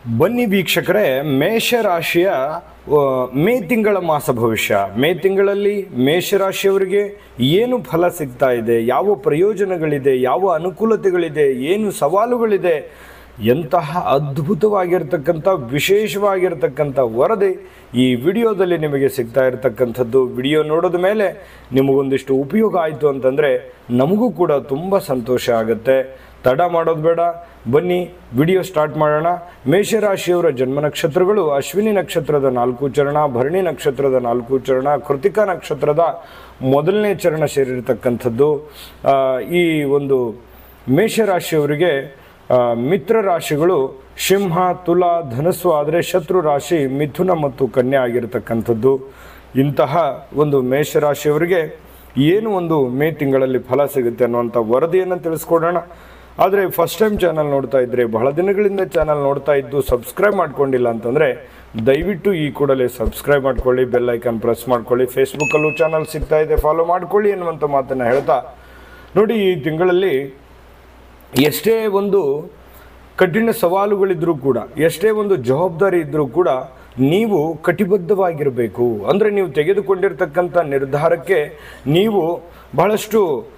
ಬನ್ನಿ ವೀಕ್ಷಕರೇ ಮೇಷರಾಶಿಯ ಆ, ಮೇ ತಿಂಗಳ ಮಾಸ ಭವಿಷ್ಯ ಮೇ ತಿಂಗಳಲ್ಲಿ ಮೇಷರಾಶಿಯವರಿಗೆ ಏನು ಫಲ ಸಿಗ್ತಾ ಇದೆ ಯಾವ ಪ್ರಯೋಜನಗಳಿದೆ ಯಾವ ಅನುಕೂಲತೆಗಳಿದೆ ಏನು ಸವಾಲುಗಳಿದೆ ಎಂತಹ ಅದ್ಭುತವಾಗಿರ್ತಕ್ಕಂಥ ವಿಶೇಷವಾಗಿರ್ತಕ್ಕಂಥ ವರದಿ ಈ ವಿಡಿಯೋದಲ್ಲಿ ನಿಮಗೆ ಸಿಗ್ತಾ ಇರತಕ್ಕಂಥದ್ದು ವಿಡಿಯೋ ನೋಡಿದ ಮೇಲೆ ನಿಮಗೊಂದಿಷ್ಟು ಉಪಯೋಗ ಆಯಿತು ಅಂತಂದರೆ ನಮಗೂ ಕೂಡ ತುಂಬ ಸಂತೋಷ ಆಗುತ್ತೆ ತಡ ಮಾಡೋದು ಬೇಡ ಬನ್ನಿ ವಿಡಿಯೋ ಸ್ಟಾರ್ಟ್ ಮಾಡೋಣ ಮೇಷರಾಶಿಯವರ ಜನ್ಮ ನಕ್ಷತ್ರಗಳು ಅಶ್ವಿನಿ ನಕ್ಷತ್ರದ ನಾಲ್ಕು ಚರಣ ಭರಣಿ ನಕ್ಷತ್ರದ ನಾಲ್ಕು ಚರಣ ಕೃತಿಕಾ ನಕ್ಷತ್ರದ ಮೊದಲನೇ ಚರಣ ಸೇರಿರ್ತಕ್ಕಂಥದ್ದು ಆ, ಈ ಒಂದು ಮೇಷರಾಶಿಯವರಿಗೆ ಆ, ಮಿತ್ರ ರಾಶಿಗಳು ಸಿಂಹ ತುಲ ಧನಸ್ಸು ಆದರೆ ಶತ್ರು ರಾಶಿ ಮಿಥುನ ಮತ್ತು ಕನ್ಯಾ ಆಗಿರತಕ್ಕಂಥದ್ದು ಇಂತಹ ಒಂದು ಮೇಷರಾಶಿಯವರಿಗೆ ಏನು ಒಂದು ಮೇ ತಿಂಗಳಲ್ಲಿ ಫಲ ಸಿಗುತ್ತೆ ಅನ್ನುವಂಥ ವರದಿಯನ್ನು ತಿಳಿಸ್ಕೊಡೋಣ ಆದರೆ ಫಸ್ಟ್ ಟೈಮ್ ಚಾನಲ್ ನೋಡ್ತಾ ಇದ್ದರೆ ಬಹಳ ದಿನಗಳಿಂದ ಚಾನಲ್ ನೋಡ್ತಾ ಇದ್ದು ಸಬ್ಸ್ಕ್ರೈಬ್ ಮಾಡ್ಕೊಂಡಿಲ್ಲ ಅಂತಂದರೆ ದಯವಿಟ್ಟು ಈ ಕೂಡಲೇ ಸಬ್ಸ್ಕ್ರೈಬ್ ಮಾಡ್ಕೊಳ್ಳಿ ಬೆಲ್ ಐಕಾನ್ ಪ್ರೆಸ್ ಮಾಡ್ಕೊಳ್ಳಿ ಫೇಸ್ಬುಕ್ಕಲ್ಲೂ ಚಾನಲ್ ಸಿಗ್ತಾ ಇದೆ ಫಾಲೋ ಮಾಡ್ಕೊಳ್ಳಿ ಅನ್ನುವಂಥ ಮಾತನ್ನು ಹೇಳ್ತಾ ನೋಡಿ ಈ ತಿಂಗಳಲ್ಲಿ ಎಷ್ಟೇ ಒಂದು ಕಠಿಣ ಸವಾಲುಗಳಿದ್ರೂ ಕೂಡ ಎಷ್ಟೇ ಒಂದು ಜವಾಬ್ದಾರಿ ಇದ್ದರೂ ಕೂಡ ನೀವು ಕಟಿಬದ್ಧವಾಗಿರಬೇಕು ಅಂದರೆ ನೀವು ತೆಗೆದುಕೊಂಡಿರ್ತಕ್ಕಂಥ ನಿರ್ಧಾರಕ್ಕೆ ನೀವು ಬಹಳಷ್ಟು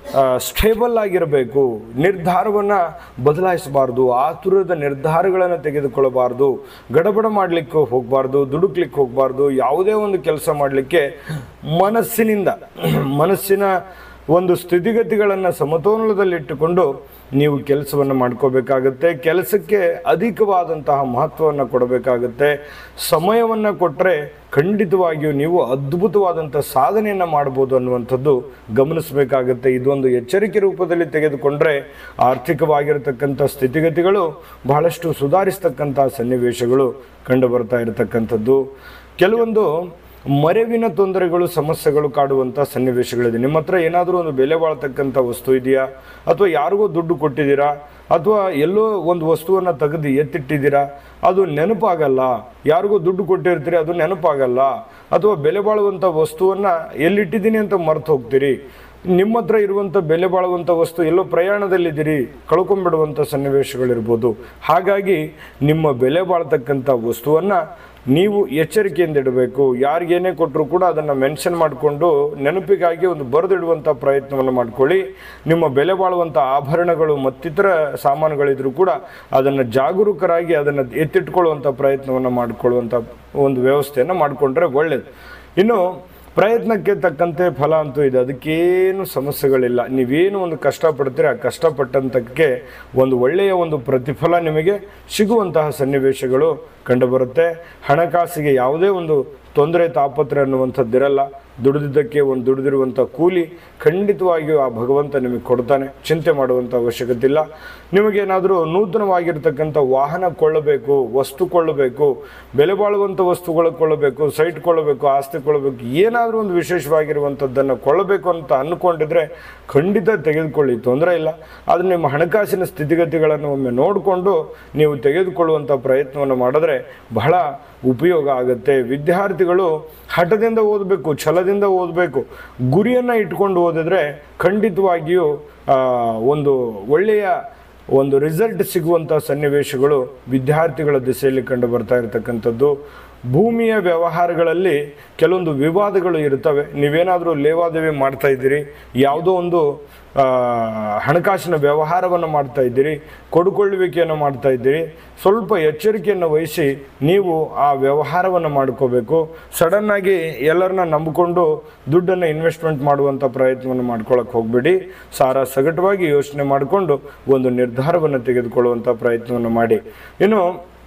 ಸ್ಟೇಬಲ್ ಆಗಿರಬೇಕು ನಿರ್ಧಾರವನ್ನು ಬದಲಾಯಿಸಬಾರ್ದು ಆತುರದ ನಿರ್ಧಾರಗಳನ್ನು ತೆಗೆದುಕೊಳ್ಳಬಾರ್ದು ಗಡಬಡ ಮಾಡಲಿಕ್ಕೆ ಹೋಗಬಾರ್ದು ದುಡುಕ್ಲಿಕ್ಕೆ ಹೋಗಬಾರ್ದು ಯಾವುದೇ ಒಂದು ಕೆಲಸ ಮಾಡಲಿಕ್ಕೆ ಮನಸ್ಸಿನಿಂದ ಮನಸ್ಸಿನ ಒಂದು ಸ್ಥಿತಿಗತಿಗಳನ್ನು ಸಮತೋಲನದಲ್ಲಿಟ್ಟುಕೊಂಡು ನೀವು ಕೆಲಸವನ್ನು ಮಾಡ್ಕೋಬೇಕಾಗತ್ತೆ ಕೆಲಸಕ್ಕೆ ಅಧಿಕವಾದಂತಹ ಮಹತ್ವವನ್ನು ಕೊಡಬೇಕಾಗತ್ತೆ ಸಮಯವನ್ನು ಕೊಟ್ಟರೆ ಖಂಡಿತವಾಗಿಯೂ ನೀವು ಅದ್ಭುತವಾದಂಥ ಸಾಧನೆಯನ್ನು ಮಾಡ್ಬೋದು ಅನ್ನುವಂಥದ್ದು ಗಮನಿಸಬೇಕಾಗತ್ತೆ ಇದೊಂದು ಎಚ್ಚರಿಕೆ ರೂಪದಲ್ಲಿ ತೆಗೆದುಕೊಂಡ್ರೆ ಆರ್ಥಿಕವಾಗಿರತಕ್ಕಂಥ ಸ್ಥಿತಿಗತಿಗಳು ಬಹಳಷ್ಟು ಸುಧಾರಿಸ್ತಕ್ಕಂಥ ಸನ್ನಿವೇಶಗಳು ಕಂಡು ಬರ್ತಾ ಇರತಕ್ಕಂಥದ್ದು ಕೆಲವೊಂದು ಮರೆವಿನ ತೊಂದರೆಗಳು ಸಮಸ್ಯೆಗಳು ಕಾಡುವಂಥ ಸನ್ನಿವೇಶಗಳಿದೆ ನಿಮ್ಮ ಹತ್ರ ಏನಾದರೂ ಒಂದು ಬೆಲೆ ಬಾಳ್ತಕ್ಕಂಥ ವಸ್ತು ಇದೆಯಾ ಅಥವಾ ಯಾರಿಗೋ ದುಡ್ಡು ಕೊಟ್ಟಿದ್ದೀರಾ ಅಥವಾ ಎಲ್ಲೋ ಒಂದು ವಸ್ತುವನ್ನು ತೆಗೆದು ಎತ್ತಿಟ್ಟಿದ್ದೀರಾ ಅದು ನೆನಪಾಗಲ್ಲ ಯಾರಿಗೋ ದುಡ್ಡು ಕೊಟ್ಟಿರ್ತೀರಿ ಅದು ನೆನಪಾಗಲ್ಲ ಅಥವಾ ಬೆಲೆ ಬಾಳುವಂಥ ವಸ್ತುವನ್ನು ಎಲ್ಲಿಟ್ಟಿದ್ದೀನಿ ಅಂತ ಮರ್ತು ಹೋಗ್ತೀರಿ ನಿಮ್ಮ ಹತ್ರ ಇರುವಂಥ ಬೆಲೆ ಬಾಳುವಂಥ ವಸ್ತು ಎಲ್ಲೋ ಪ್ರಯಾಣದಲ್ಲಿದ್ದೀರಿ ಕಳ್ಕೊಂಡ್ಬಿಡುವಂಥ ಸನ್ನಿವೇಶಗಳಿರ್ಬೋದು ಹಾಗಾಗಿ ನಿಮ್ಮ ಬೆಲೆ ಬಾಳ್ತಕ್ಕಂಥ ವಸ್ತುವನ್ನು ನೀವು ಎಚ್ಚರಿಕೆಯಿಂದ ಇಡಬೇಕು ಯಾರಿಗೇನೇ ಕೊಟ್ಟರು ಕೂಡ ಅದನ್ನು ಮೆನ್ಷನ್ ಮಾಡಿಕೊಂಡು ನೆನಪಿಗಾಗಿ ಒಂದು ಬರೆದಿಡುವಂಥ ಪ್ರಯತ್ನವನ್ನು ಮಾಡ್ಕೊಳ್ಳಿ ನಿಮ್ಮ ಬೆಲೆ ಬಾಳುವಂಥ ಆಭರಣಗಳು ಮತ್ತಿತರ ಸಾಮಾನುಗಳಿದ್ರೂ ಕೂಡ ಅದನ್ನು ಜಾಗರೂಕರಾಗಿ ಅದನ್ನು ಎತ್ತಿಟ್ಕೊಳ್ಳುವಂಥ ಪ್ರಯತ್ನವನ್ನು ಮಾಡಿಕೊಳ್ಳುವಂಥ ಒಂದು ವ್ಯವಸ್ಥೆಯನ್ನು ಮಾಡಿಕೊಂಡ್ರೆ ಒಳ್ಳೆಯದು ಇನ್ನು ಪ್ರಯತ್ನಕ್ಕೆ ತಕ್ಕಂತೆ ಫಲ ಅಂತೂ ಇದೆ ಅದಕ್ಕೇನು ಸಮಸ್ಯೆಗಳಿಲ್ಲ ನೀವೇನು ಒಂದು ಕಷ್ಟಪಡ್ತೀರಿ ಆ ಕಷ್ಟಪಟ್ಟಂತಕ್ಕೆ ಒಂದು ಒಳ್ಳೆಯ ಒಂದು ಪ್ರತಿಫಲ ನಿಮಗೆ ಸಿಗುವಂತಹ ಸನ್ನಿವೇಶಗಳು ಕಂಡುಬರುತ್ತೆ ಹಣಕಾಸಿಗೆ ಯಾವುದೇ ಒಂದು ತೊಂದರೆ ತಾಪತ್ರೆ ಅನ್ನುವಂಥದ್ದಿರಲ್ಲ ದುಡಿದಿದ್ದಕ್ಕೆ ಒಂದು ದುಡಿದಿರುವಂಥ ಕೂಲಿ ಖಂಡಿತವಾಗಿಯೂ ಆ ಭಗವಂತ ನಿಮಗೆ ಕೊಡ್ತಾನೆ ಚಿಂತೆ ಮಾಡುವಂಥ ಅವಶ್ಯಕತೆ ಇಲ್ಲ ನಿಮಗೇನಾದರೂ ನೂತನವಾಗಿರ್ತಕ್ಕಂಥ ವಾಹನ ಕೊಳ್ಳಬೇಕು ವಸ್ತು ಕೊಳ್ಳಬೇಕು ಬೆಲೆ ಬಾಳುವಂಥ ವಸ್ತುಗಳು ಕೊಳ್ಳಬೇಕು ಸೈಟ್ ಕೊಳ್ಳಬೇಕು ಆಸ್ತಿ ಕೊಳ್ಳಬೇಕು ಏನಾದರೂ ಒಂದು ವಿಶೇಷವಾಗಿರುವಂಥದ್ದನ್ನು ಕೊಳ್ಳಬೇಕು ಅಂತ ಅಂದ್ಕೊಂಡಿದ್ರೆ ಖಂಡಿತ ತೆಗೆದುಕೊಳ್ಳಿ ತೊಂದರೆ ಇಲ್ಲ ಆದರೆ ನಿಮ್ಮ ಹಣಕಾಸಿನ ಸ್ಥಿತಿಗತಿಗಳನ್ನು ಒಮ್ಮೆ ನೋಡಿಕೊಂಡು ನೀವು ತೆಗೆದುಕೊಳ್ಳುವಂಥ ಪ್ರಯತ್ನವನ್ನು ಮಾಡಿದ್ರೆ ಬಹಳ ಉಪಯೋಗ ಆಗುತ್ತೆ ವಿದ್ಯಾರ್ಥಿಗಳು ಹಠದಿಂದ ಓದಬೇಕು ಛಲದಿಂದ ಓದಬೇಕು ಗುರಿಯನ್ನು ಇಟ್ಕೊಂಡು ಓದಿದ್ರೆ ಖಂಡಿತವಾಗಿಯೂ ಆ, ಒಂದು ಒಳ್ಳೆಯ ಒಂದು ರಿಸಲ್ಟ್ ಸಿಗುವಂಥ ಸನ್ನಿವೇಶಗಳು ವಿದ್ಯಾರ್ಥಿಗಳ ದಿಸೆಯಲ್ಲಿ ಕಂಡು ಬರ್ತಾ ಇರತಕ್ಕಂಥದ್ದು ಭೂಮಿಯ ವ್ಯವಹಾರಗಳಲ್ಲಿ ಕೆಲವೊಂದು ವಿವಾದಗಳು ಇರ್ತವೆ ನೀವೇನಾದರೂ ಲೇವಾದೇವಿ ಮಾಡ್ತಾ ಇದ್ದೀರಿ ಯಾವುದೋ ಒಂದು ಆ, ಹಣಕಾಸಿನ ವ್ಯವಹಾರವನ್ನು ಮಾಡ್ತಾ ಇದ್ದೀರಿ ಕೊಡುಕೊಳ್ಳುವಿಕೆಯನ್ನು ಮಾಡ್ತಾ ಇದ್ದೀರಿ ಸ್ವಲ್ಪ ಎಚ್ಚರಿಕೆಯನ್ನು ವಹಿಸಿ ನೀವು ಆ ವ್ಯವಹಾರವನ್ನು ಮಾಡ್ಕೋಬೇಕು ಸಡನ್ನಾಗಿ ಎಲ್ಲರನ್ನ ನಂಬಿಕೊಂಡು ದುಡ್ಡನ್ನು ಇನ್ವೆಸ್ಟ್ಮೆಂಟ್ ಮಾಡುವಂಥ ಪ್ರಯತ್ನವನ್ನು ಮಾಡ್ಕೊಳ್ಳೋಕೆ ಹೋಗಬೇಡಿ ಸಾರ ಸಗಟವಾಗಿ ಯೋಚನೆ ಮಾಡಿಕೊಂಡು ಒಂದು ನಿರ್ಧಾರವನ್ನು ತೆಗೆದುಕೊಳ್ಳುವಂಥ ಪ್ರಯತ್ನವನ್ನು ಮಾಡಿ ಇನ್ನು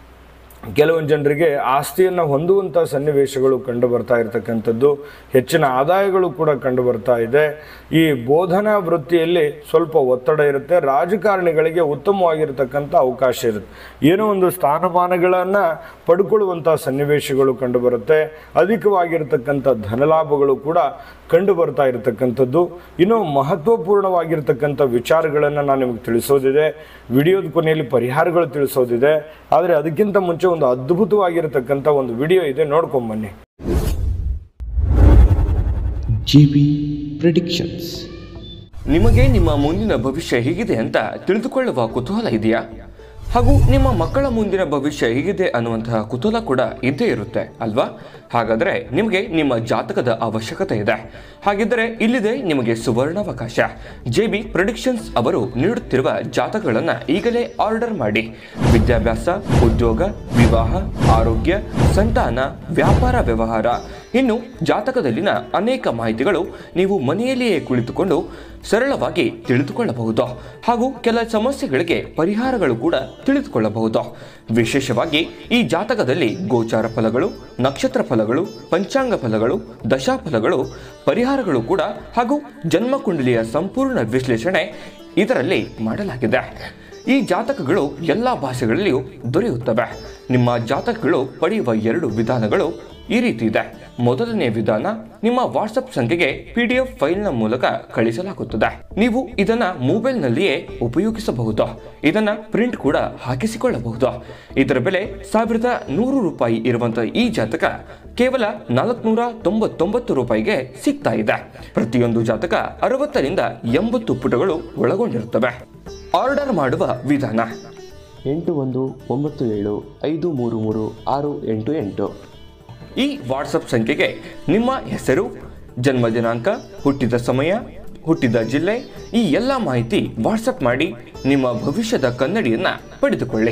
ಕೆಲವೊಂದು ಜನರಿಗೆ ಆಸ್ತಿಯನ್ನು ಹೊಂದುವಂಥ ಸನ್ನಿವೇಶಗಳು ಕಂಡು ಬರ್ತಾ ಇರತಕ್ಕಂಥದ್ದು ಹೆಚ್ಚಿನ ಆದಾಯಗಳು ಕೂಡ ಕಂಡು ಬರ್ತಾ ಇದೆ ಈ ಬೋಧನಾ ವೃತ್ತಿಯಲ್ಲಿ ಸ್ವಲ್ಪ ಒತ್ತಡ ಇರುತ್ತೆ ರಾಜಕಾರಣಿಗಳಿಗೆ ಉತ್ತಮವಾಗಿರತಕ್ಕಂಥ ಅವಕಾಶ ಇರುತ್ತೆ ಏನೋ ಒಂದು ಸ್ಥಾನಮಾನಗಳನ್ನು ಪಡ್ಕೊಳ್ಳುವಂಥ ಸನ್ನಿವೇಶಗಳು ಕಂಡು ಬರುತ್ತೆ ಅಧಿಕವಾಗಿರ್ತಕ್ಕಂಥ ಧನಲಾಭಗಳು ಕೂಡ ಕಂಡು ಬರ್ತಾ ಇರತಕ್ಕಂಥದ್ದು ಇನ್ನು ಮಹತ್ವಪೂರ್ಣವಾಗಿರ್ತಕ್ಕಂಥ ವಿಚಾರಗಳನ್ನು ನಾನು ನಿಮಗೆ ತಿಳಿಸೋದಿದೆ ವಿಡಿಯೋದ ಕೊನೆಯಲ್ಲಿ ಪರಿಹಾರಗಳು ತಿಳಿಸೋದಿದೆ ಆದರೆ ಅದಕ್ಕಿಂತ ಮುಂಚೆ ಒಂದು ಅದ್ಭುತವಾಗಿರತಕ್ಕಂಥ ಒಂದು ವಿಡಿಯೋ ಇದೆ ನೋಡ್ಕೊಂಬನ್ನಿ GB Predictions ನಿಮಗೆ ನಿಮ್ಮ ಮುಂದಿನ ಭವಿಷ್ಯ ಹೇಗಿದೆ ಅಂತ ತಿಳಿದುಕೊಳ್ಳುವ ಕುತೂಹಲ ಇದೆಯಾ ಹಾಗೂ ನಿಮ್ಮ ಮಕ್ಕಳ ಮುಂದಿನ ಭವಿಷ್ಯ ಹೇಗಿದೆ ಅನ್ನುವಂತಹ ಕುತೂಹಲ ಕೂಡ ಇದ್ದೇ ಇರುತ್ತೆ ಅಲ್ವಾ ಹಾಗಾದರೆ ನಿಮಗೆ ನಿಮ್ಮ ಜಾತಕದ ಅವಶ್ಯಕತೆ ಇದೆ ಹಾಗಿದ್ದರೆ ಇಲ್ಲಿದೆ ನಿಮಗೆ ಸುವರ್ಣಾವಕಾಶ ಜೆ ಬಿ ಪ್ರೊಡಿಕ್ಷನ್ಸ್ ಅವರು ನೀಡುತ್ತಿರುವ ಜಾತಕಗಳನ್ನು ಈಗಲೇ ಆರ್ಡರ್ ಮಾಡಿ ವಿದ್ಯಾಭ್ಯಾಸ ಉದ್ಯೋಗ ವಿವಾಹ ಆರೋಗ್ಯ ಸಂತಾನ ವ್ಯಾಪಾರ ವ್ಯವಹಾರ ಇನ್ನು ಜಾತಕದಲ್ಲಿನ ಅನೇಕ ಮಾಹಿತಿಗಳು ನೀವು ಮನೆಯಲ್ಲಿಯೇ ಕುಳಿತುಕೊಂಡು ಸರಳವಾಗಿ ತಿಳಿದುಕೊಳ್ಳಬಹುದು ಹಾಗೂ ಕೆಲ ಸಮಸ್ಯೆಗಳಿಗೆ ಪರಿಹಾರಗಳು ಕೂಡ ತಿಳಿದುಕೊಳ್ಳಬಹುದು ವಿಶೇಷವಾಗಿ ಈ ಜಾತಕದಲ್ಲಿ ಗೋಚಾರ ಫಲಗಳು ನಕ್ಷತ್ರ ಫಲಗಳು ಪಂಚಾಂಗ ಫಲಗಳು ದಶಾಫಲಗಳು ಪರಿಹಾರಗಳು ಕೂಡ ಹಾಗೂ ಜನ್ಮಕುಂಡಲಿಯ ಸಂಪೂರ್ಣ ವಿಶ್ಲೇಷಣೆ ಇದರಲ್ಲಿ ಮಾಡಲಾಗಿದೆ ಈ ಜಾತಕಗಳು ಎಲ್ಲ ಭಾಷೆಗಳಲ್ಲಿಯೂ ದೊರೆಯುತ್ತವೆ ನಿಮ್ಮ ಜಾತಕಗಳು ಪಡೆಯುವ ಎರಡು ವಿಧಾನಗಳು ಈ ರೀತಿ ಇದೆ ಮೊದಲನೇ ವಿಧಾನ ನಿಮ್ಮ ವಾಟ್ಸಪ್ ಸಂಖ್ಯೆಗೆ ಪಿ ಡಿ ಎಫ್ ಫೈಲ್ನ ಮೂಲಕ ಕಳಿಸಲಾಗುತ್ತದೆ ನೀವು ಇದನ್ನ ಮೊಬೈಲ್ನಲ್ಲಿಯೇ ಉಪಯೋಗಿಸಬಹುದು ಇದನ್ನ ಪ್ರಿಂಟ್ ಕೂಡ ಹಾಕಿಸಿಕೊಳ್ಳಬಹುದು ಇದರ ಬೆಲೆ ಸಾವಿರದ ನೂರು ರೂಪಾಯಿ ಇರುವಂತಹ ಈ ಜಾತಕ ಕೇವಲ ನಾಲ್ಕುನೂರ ತೊಂಬತ್ತೊಂಬತ್ತು ರೂಪಾಯಿಗೆ ಸಿಗ್ತಾ ಇದೆ ಪ್ರತಿಯೊಂದು ಜಾತಕ ಅರವತ್ತರಿಂದ ಎಂಬತ್ತು ಪುಟಗಳು ಒಳಗೊಂಡಿರುತ್ತವೆ ಆರ್ಡರ್ ಮಾಡುವ ವಿಧಾನ ಎಂಟು ಒಂದು ಒಂಬತ್ತು ಏಳು ಐದು ಮೂರು ಮೂರು ಆರು ಎಂಟು ಎಂಟು ಈ ವಾಟ್ಸಪ್ ಸಂಖ್ಯೆಗೆ ನಿಮ್ಮ ಹೆಸರು ಜನ್ಮ ದಿನಾಂಕ ಹುಟ್ಟಿದ ಸಮಯ ಹುಟ್ಟಿದ ಜಿಲ್ಲೆ ಈ ಎಲ್ಲ ಮಾಹಿತಿ ವಾಟ್ಸಪ್ ಮಾಡಿ ನಿಮ್ಮ ಭವಿಷ್ಯದ ಕನ್ನಡಿಯನ್ನ ಪಡೆದುಕೊಳ್ಳಿ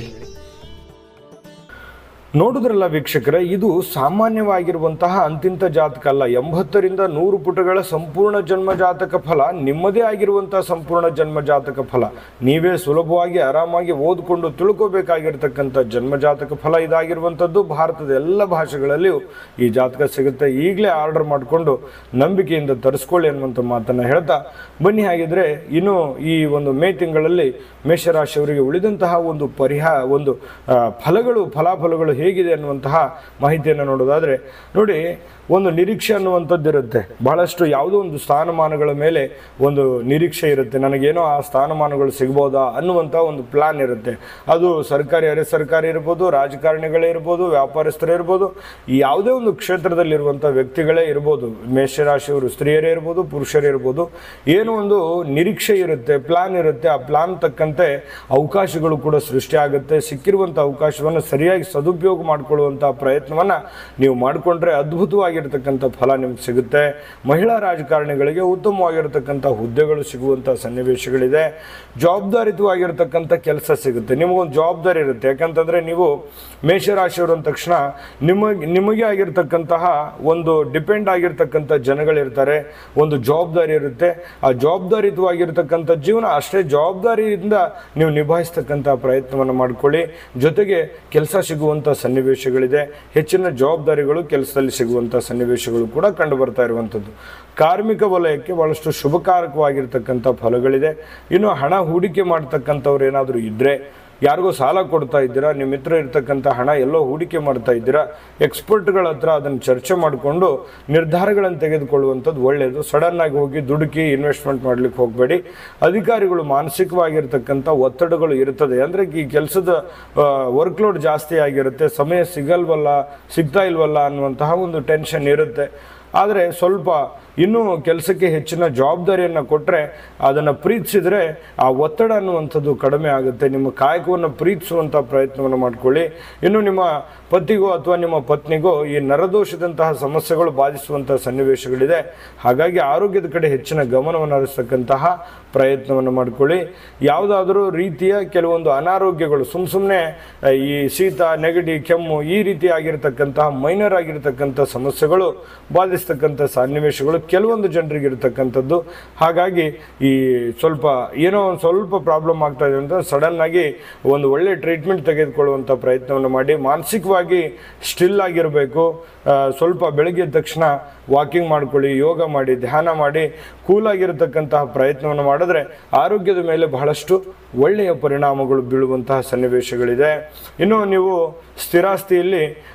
ನೋಡುದ್ರಲ್ಲ ವೀಕ್ಷಕರೇ ಇದು ಸಾಮಾನ್ಯವಾಗಿರುವಂತಹ ಅಂತಿಂತ ಜಾತಕ ಅಲ್ಲ ಎಂಬತ್ತರಿಂದ ನೂರು ಪುಟಗಳ ಸಂಪೂರ್ಣ ಜನ್ಮ ಜಾತಕ ಫಲ ನಿಮ್ಮದೇ ಆಗಿರುವಂತಹ ಸಂಪೂರ್ಣ ಜನ್ಮ ಜಾತಕ ಫಲ ನೀವೇ ಸುಲಭವಾಗಿ ಆರಾಮಾಗಿ ಓದ್ಕೊಂಡು ತಿಳ್ಕೋಬೇಕಾಗಿರ್ತಕ್ಕಂಥ ಜನ್ಮ ಜಾತಕ ಫಲ ಇದಾಗಿರುವಂಥದ್ದು ಭಾರತದ ಎಲ್ಲ ಭಾಷೆಗಳಲ್ಲಿಯೂ ಈ ಜಾತಕ ಸಿಗುತ್ತೆ ಈಗಲೇ ಆರ್ಡರ್ ಮಾಡಿಕೊಂಡು ನಂಬಿಕೆಯಿಂದ ತರಿಸ್ಕೊಳ್ಳಿ ಅನ್ನುವಂಥ ಮಾತನ್ನು ಹೇಳ್ತಾ ಬನ್ನಿ ಹಾಗಿದ್ರೆ ಇನ್ನು ಈ ಒಂದು ಮೇ ತಿಂಗಳಲ್ಲಿ ಮೇಷರಾಶಿಯವರಿಗೆ ಉಳಿದಂತಹ ಒಂದು ಪರಿಹಾರ ಒಂದು ಆ, ಫಲಗಳು ಫಲಾಫಲಗಳು ಹೇಗಿದೆ ಅನ್ನುವಂತಹ ಮಾಹಿತಿಯನ್ನು ನೋಡೋದಾದರೆ ನೋಡಿ ಒಂದು ನಿರೀಕ್ಷೆ ಅನ್ನುವಂಥದ್ದು ಇರುತ್ತೆ ಬಹಳಷ್ಟು ಯಾವುದೋ ಒಂದು ಸ್ಥಾನಮಾನಗಳ ಮೇಲೆ ಒಂದು ನಿರೀಕ್ಷೆ ಇರುತ್ತೆ ನನಗೇನೋ ಆ ಸ್ಥಾನಮಾನಗಳು ಸಿಗ್ಬೋದಾ ಅನ್ನುವಂಥ ಒಂದು ಪ್ಲಾನ್ ಇರುತ್ತೆ ಅದು ಸರ್ಕಾರಿ ಅರೆ ಸರ್ಕಾರಿ ಇರ್ಬೋದು ರಾಜಕಾರಣಿಗಳೇ ಇರ್ಬೋದು ವ್ಯಾಪಾರಸ್ಥರೇ ಇರ್ಬೋದು ಈ ಯಾವುದೇ ಒಂದು ಕ್ಷೇತ್ರದಲ್ಲಿರುವಂಥ ವ್ಯಕ್ತಿಗಳೇ ಇರ್ಬೋದು ಮೇಷರಾಶಿಯವರು ಸ್ತ್ರೀಯರೇ ಇರ್ಬೋದು ಪುರುಷರೇ ಇರ್ಬೋದು ಏನೋ ಒಂದು ನಿರೀಕ್ಷೆ ಇರುತ್ತೆ ಪ್ಲಾನ್ ಇರುತ್ತೆ ಆ ಪ್ಲಾನ್ ತಕ್ಕಂತೆ ಅವಕಾಶಗಳು ಕೂಡ ಸೃಷ್ಟಿ ಆಗುತ್ತೆ ಸಿಕ್ಕಿರುವಂಥ ಅವಕಾಶವನ್ನು ಸರಿಯಾಗಿ ಸದುಪಯೋಗ ಮಾಡಿಕೊಳ್ಳುವಂಥ ಪ್ರಯತ್ನವನ್ನು ನೀವು ಮಾಡಿಕೊಂಡ್ರೆ ಅದ್ಭುತವಾಗಿರ್ತಕ್ಕಂಥ ಫಲ ನಿಮ್ಗೆ ಸಿಗುತ್ತೆ ಮಹಿಳಾ ರಾಜಕಾರಣಿಗಳಿಗೆ ಉತ್ತಮವಾಗಿರ್ತಕ್ಕಂಥ ಹುದ್ದೆಗಳು ಸಿಗುವಂಥ ಸನ್ನಿವೇಶಗಳಿದೆ ಜವಾಬ್ದಾರಿತವಾಗಿರ್ತಕ್ಕಂಥ ಕೆಲಸ ಸಿಗುತ್ತೆ ನಿಮಗೊಂದು ಜವಾಬ್ದಾರಿ ಇರುತ್ತೆ ಯಾಕಂತಂದರೆ ನೀವು ಮೇಷರಾಶಿಯವರು ಅಂದ ತಕ್ಷಣ ನಿಮಗೆ ನಿಮಗೆ ಆಗಿರ್ತಕ್ಕಂತಹ ಒಂದು ಡಿಪೆಂಡ್ ಆಗಿರ್ತಕ್ಕಂಥ ಜನಗಳಿರ್ತಾರೆ ಒಂದು ಜವಾಬ್ದಾರಿ ಇರುತ್ತೆ ಆ ಜವಾಬ್ದಾರಿತವಾಗಿರ್ತಕ್ಕಂಥ ಜೀವನ ಅಷ್ಟೇ ಜವಾಬ್ದಾರಿಯಿಂದ ನೀವು ನಿಭಾಯಿಸ್ತಕ್ಕಂಥ ಪ್ರಯತ್ನವನ್ನು ಮಾಡ್ಕೊಳ್ಳಿ ಜೊತೆಗೆ ಕೆಲಸ ಸಿಗುವಂಥ ಸನ್ನಿವೇಶಗಳಿದೆ ಹೆಚ್ಚಿನ ಜವಾಬ್ದಾರಿಗಳು ಕೆಲಸದಲ್ಲಿ ಸಿಗುವಂಥ ಸನ್ನಿವೇಶಗಳು ಕೂಡ ಕಂಡು ಬರ್ತಾ ಇರುವಂಥದ್ದು ಕಾರ್ಮಿಕ ವಲಯಕ್ಕೆ ಭಾಳಷ್ಟು ಶುಭಕಾರಕವಾಗಿರ್ತಕ್ಕಂಥ ಫಲಗಳಿದೆ ಇನ್ನು ಹಣ ಹೂಡಿಕೆ ಮಾಡ್ತಕ್ಕಂಥವ್ರು ಏನಾದರೂ ಇದ್ದರೆ ಯಾರಿಗೋ ಸಾಲ ಕೊಡ್ತಾ ಇದ್ದೀರಾ ನಿಮ್ಮ ಮಿತ್ರ ಇರ್ತಕ್ಕಂಥ ಹಣ ಎಲ್ಲೋ ಹೂಡಿಕೆ ಮಾಡ್ತಾ ಇದ್ದೀರಾ ಎಕ್ಸ್ಪರ್ಟ್ಗಳ ಹತ್ರ ಅದನ್ನು ಚರ್ಚೆ ಮಾಡಿಕೊಂಡು ನಿರ್ಧಾರಗಳನ್ನು ತೆಗೆದುಕೊಳ್ಳುವಂಥದ್ದು ಒಳ್ಳೆಯದು ಸಡನ್ ಆಗಿ ಹೋಗಿ ದುಡುಕಿ ಇನ್ವೆಸ್ಟ್ಮೆಂಟ್ ಮಾಡ್ಲಿಕ್ಕೆ ಹೋಗಬೇಡಿ ಅಧಿಕಾರಿಗಳು ಮಾನಸಿಕವಾಗಿರ್ತಕ್ಕಂಥ ಒತ್ತಡಗಳು ಇರ್ತದೆ ಅಂದರೆ ಈ ಕೆಲಸದ ವರ್ಕ್ಲೋಡ್ ಜಾಸ್ತಿ ಆಗಿರುತ್ತೆ ಸಮಯ ಸಿಗಲ್ವಲ್ಲ ಸಿಗ್ತಾ ಇಲ್ವಲ್ಲ ಅನ್ನುವಂತಹ ಒಂದು ಟೆನ್ಷನ್ ಇರುತ್ತೆ ಆದರೆ ಸ್ವಲ್ಪ ಇನ್ನೂ ಕೆಲಸಕ್ಕೆ ಹೆಚ್ಚಿನ ಜವಾಬ್ದಾರಿಯನ್ನು ಕೊಟ್ಟರೆ ಅದನ್ನು ಪ್ರೀತಿಸಿದರೆ ಆ ಒತ್ತಡ ಅನ್ನುವಂಥದ್ದು ಕಡಿಮೆ ಆಗುತ್ತೆ ನಿಮ್ಮ ಕಾಯಕವನ್ನು ಪ್ರೀತಿಸುವಂಥ ಪ್ರಯತ್ನವನ್ನು ಮಾಡಿಕೊಳ್ಳಿ ಇನ್ನು ನಿಮ್ಮ ಪತಿಗೋ ಅಥವಾ ನಿಮ್ಮ ಪತ್ನಿಗೋ ಈ ನರದೋಷದಂತಹ ಸಮಸ್ಯೆಗಳು ಬಾಧಿಸುವಂಥ ಸನ್ನಿವೇಶಗಳಿದೆ ಹಾಗಾಗಿ ಆರೋಗ್ಯದ ಕಡೆ ಹೆಚ್ಚಿನ ಗಮನವನ್ನು ಹರಿಸ್ತಕ್ಕಂತಹ ಪ್ರಯತ್ನವನ್ನು ಮಾಡಿಕೊಳ್ಳಿ ಯಾವುದಾದ್ರೂ ರೀತಿಯ ಕೆಲವೊಂದು ಅನಾರೋಗ್ಯಗಳು ಸುಮ್ಮ ಸುಮ್ಮನೆ ಈ ಶೀತ ನೆಗಡಿ ಕೆಮ್ಮು ಈ ರೀತಿ ಆಗಿರ್ತಕ್ಕಂತಹ ಮೈನರ್ ಆಗಿರ್ತಕ್ಕಂಥ ಸಮಸ್ಯೆಗಳು ಬಾಧಿಸ್ತಕ್ಕಂಥ ಸನ್ನಿವೇಶಗಳು ಕೆಲವೊಂದು ಜನರಿಗೆ ಇರತಕ್ಕಂಥದ್ದು ಹಾಗಾಗಿ ಈ ಸ್ವಲ್ಪ ಏನೋ ಒಂದು ಸ್ವಲ್ಪ ಪ್ರಾಬ್ಲಮ್ ಆಗ್ತಾ ಇದೆ ಅಂತ ಸಡನ್ ಆಗಿ ಒಂದು ಒಳ್ಳೆ ಟ್ರೀಟ್ಮೆಂಟ್ ತೆಗೆದುಕೊಳ್ಳುವಂಥ ಪ್ರಯತ್ನವನ್ನು ಮಾಡಿ ಮಾನಸಿಕವಾಗಿ ಸ್ಟಿಲ್ ಆಗಿರಬೇಕು ಆ, ಸ್ವಲ್ಪ ಬೆಳಗ್ಗೆ ಎದ್ದ ತಕ್ಷಣ ವಾಕಿಂಗ್ ಮಾಡ್ಕೊಳ್ಳಿ ಯೋಗ ಮಾಡಿ ಧ್ಯಾನ ಮಾಡಿ ಕೂಲಾಗಿರತಕ್ಕಂತಹ ಪ್ರಯತ್ನವನ್ನು ಮಾಡಿದ್ರೆ ಆರೋಗ್ಯದ ಮೇಲೆ ಬಹಳಷ್ಟು ಒಳ್ಳೆಯ ಪರಿಣಾಮಗಳು ಬೀಳುವಂತಹ ಸನ್ನಿವೇಶಗಳಿದೆ ಇನ್ನು ನೀವು ಸ್ಥಿರಾಸ್ತಿಯಲ್ಲಿ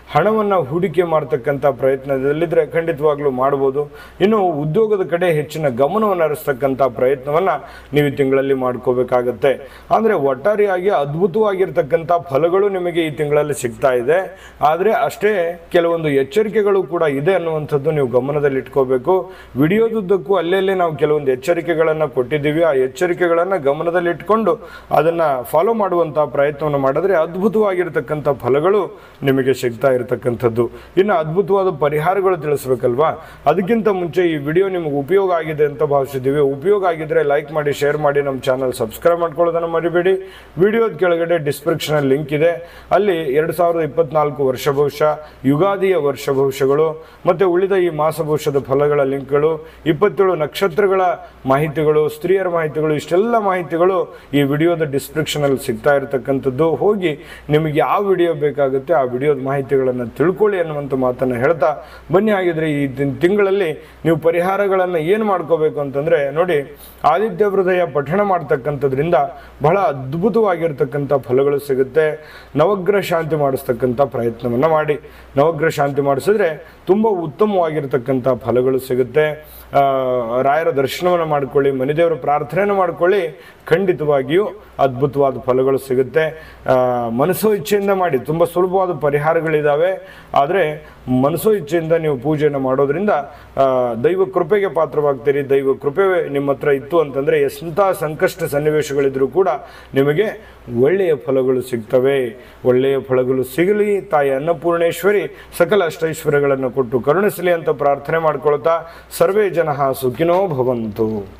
ಹಣವನ್ನು ಹೂಡಿಕೆ ಮಾಡ್ತಕ್ಕಂಥ ಪ್ರಯತ್ನದಲ್ಲಿದ್ದರೆ ಖಂಡಿತವಾಗ್ಲೂ ಮಾಡ್ಬೋದು ಇನ್ನು ಉದ್ಯೋಗದ ಕಡೆ ಹೆಚ್ಚಿನ ಗಮನವನ್ನು ಹರಿಸ್ತಕ್ಕಂಥ ಪ್ರಯತ್ನವನ್ನು ನೀವು ಈ ತಿಂಗಳಲ್ಲಿ ಮಾಡ್ಕೋಬೇಕಾಗತ್ತೆ ಅಂದರೆ ಒಟ್ಟಾರೆಯಾಗಿ ಅದ್ಭುತವಾಗಿರ್ತಕ್ಕಂಥ ಫಲಗಳು ನಿಮಗೆ ಈ ತಿಂಗಳಲ್ಲಿ ಸಿಗ್ತಾ ಇದೆ ಆದರೆ ಅಷ್ಟೇ ಕೆಲವೊಂದು ಎಚ್ಚರಿಕೆಗಳು ಕೂಡ ಇದೆ ಅನ್ನುವಂಥದ್ದು ನೀವು ಗಮನದಲ್ಲಿ ಇಟ್ಕೋಬೇಕು ವಿಡಿಯೋದುದ್ದಕ್ಕೂ ಅಲ್ಲಲ್ಲಿ ನಾವು ಕೆಲವೊಂದು ಎಚ್ಚರಿಕೆಗಳನ್ನು ಕೊಟ್ಟಿದ್ದೀವಿ ಆ ಎಚ್ಚರಿಕೆಗಳನ್ನು ಗಮನದಲ್ಲಿ ಇಟ್ಕೊಂಡು ಅದನ್ನು ಫಾಲೋ ಮಾಡುವಂಥ ಪ್ರಯತ್ನವನ್ನು ಮಾಡಿದ್ರೆ ಅದ್ಭುತವಾಗಿರ್ತಕ್ಕಂಥ ಫಲಗಳು ನಿಮಗೆ ಸಿಗ್ತಾ ಇರತಕ್ಕಂಥದ್ದು ಇನ್ನು ಅದ್ಭುತವಾದ ಪರಿಹಾರಗಳು ತಿಳಿಸ್ಬೇಕಲ್ವಾ ಅದಕ್ಕಿಂತ ಮುಂಚೆ ಈ ವಿಡಿಯೋ ನಿಮಗೆ ಉಪಯೋಗ ಆಗಿದೆ ಅಂತ ಭಾವಿಸಿದ್ದೀವಿ ಉಪಯೋಗ ಆಗಿದ್ರೆ ಲೈಕ್ ಮಾಡಿ ಶೇರ್ ಮಾಡಿ ನಮ್ಮ ಚಾನಲ್ ಸಬ್ಸ್ಕ್ರೈಬ್ ಮಾಡ್ಕೊಳ್ಳೋದನ್ನು ಮರಿಬೇಡಿ ವಿಡಿಯೋದ ಕೆಳಗಡೆ ಡಿಸ್ಕ್ರಿಪ್ಷನಲ್ಲಿ ಲಿಂಕ್ ಇದೆ ಅಲ್ಲಿ ಎರಡು ಸಾವಿರದ ಇಪ್ಪತ್ನಾಲ್ಕು ವರ್ಷ ಭವಿಷ್ಯ ಯುಗಾದಿಯ ವರ್ಷ ಭವಿಷ್ಯಗಳು ಮತ್ತು ಉಳಿದ ಈ ಮಾಸ ಭವಿಷ್ಯದ ಫಲಗಳ ಲಿಂಕ್ಗಳು ಇಪ್ಪತ್ತೇಳು ನಕ್ಷತ್ರಗಳ ಮಾಹಿತಿಗಳು ಸ್ತ್ರೀಯರ ಮಾಹಿತಿಗಳು ಇಷ್ಟೆಲ್ಲ ಮಾಹಿತಿಗಳು ಈ ವಿಡಿಯೋದ ಡಿಸ್ಕ್ರಿಪ್ಷನಲ್ಲಿ ಸಿಗ್ತಾ ಇರತಕ್ಕಂಥದ್ದು ಹೋಗಿ ನಿಮಗೆ ಯಾವ ವಿಡಿಯೋ ಬೇಕಾಗುತ್ತೆ ಆ ವಿಡಿಯೋದ ಮಾಹಿತಿಗಳನ್ನು ತಿಳ್ಕೊಳ್ಳಿ ಅನ್ನುವಂಥ ಮಾತನ್ನು ಹೇಳ್ತಾ ಬನ್ನಿ ಆಗಿದ್ರೆ ಈ ತಿಂ- ತಿಂಗಳಲ್ಲಿ ನೀವು ಪರಿಹಾರಗಳನ್ನು ಏನು ಮಾಡ್ಕೋಬೇಕು ಅಂತಂದರೆ ನೋಡಿ ಆದಿತ್ಯ ಹೃದಯ ಪಠಣ ಮಾಡ್ತಕ್ಕಂಥದ್ರಿಂದ ಬಹಳ ಅದ್ಭುತವಾಗಿರ್ತಕ್ಕಂಥ ಫಲಗಳು ಸಿಗುತ್ತೆ ನವಗ್ರಹ ಶಾಂತಿ ಮಾಡಿಸ್ತಕ್ಕಂಥ ಪ್ರಯತ್ನವನ್ನು ಮಾಡಿ ನವಗ್ರಹ ಶಾಂತಿ ಮಾಡಿಸಿದ್ರೆ ತುಂಬ ಉತ್ತಮವಾಗಿರ್ತಕ್ಕಂಥ ಫಲಗಳು ಸಿಗುತ್ತೆ ಆ, ರಾಯರ ದರ್ಶನವನ್ನು ಮಾಡ್ಕೊಳ್ಳಿ ಮನೆದೇವರ ಪ್ರಾರ್ಥನೆಯನ್ನು ಮಾಡ್ಕೊಳ್ಳಿ ಖಂಡಿತವಾಗಿಯೂ ಅದ್ಭುತವಾದ ಫಲಗಳು ಸಿಗುತ್ತೆ ಆ, ಮನಸ್ಸೋ ಇಚ್ಛೆಯಿಂದ ಮಾಡಿ ತುಂಬ ಸುಲಭವಾದ ಪರಿಹಾರಗಳಿದ್ದಾವೆ ಆದರೆ ಮನಸ್ಸೋ ಇಚ್ಛೆಯಿಂದ ನೀವು ಪೂಜೆಯನ್ನು ಮಾಡೋದ್ರಿಂದ ಆ, ದೈವ ಕೃಪೆಗೆ ಪಾತ್ರವಾಗ್ತೀರಿ ದೈವ ಕೃಪೆ ನಿಮ್ಮ ಹತ್ರ ಇತ್ತು ಅಂತಂದರೆ ಎಂಥ ಸಂಕಷ್ಟ ಸನ್ನಿವೇಶಗಳಿದ್ರೂ ಕೂಡ ನಿಮಗೆ ಒಳ್ಳೆಯ ಫಲಗಳು ಸಿಗ್ತವೆ ಒಳ್ಳೆಯ ಫಲಗಳು ಸಿಗಲಿ ತಾಯಿ ಅನ್ನಪೂರ್ಣೇಶ್ವರಿ ಸಕಲ ಅಷ್ಟೈಶ್ವರ್ಯಗಳನ್ನು ಕೊಟ್ಟು ಕರುಣಿಸಲಿ ಅಂತ ಪ್ರಾರ್ಥನೆ ಮಾಡ್ಕೊಳ್ತಾ ಸರ್ವೇ ಜನ ಸುಖಿನೋ ಭವಂತು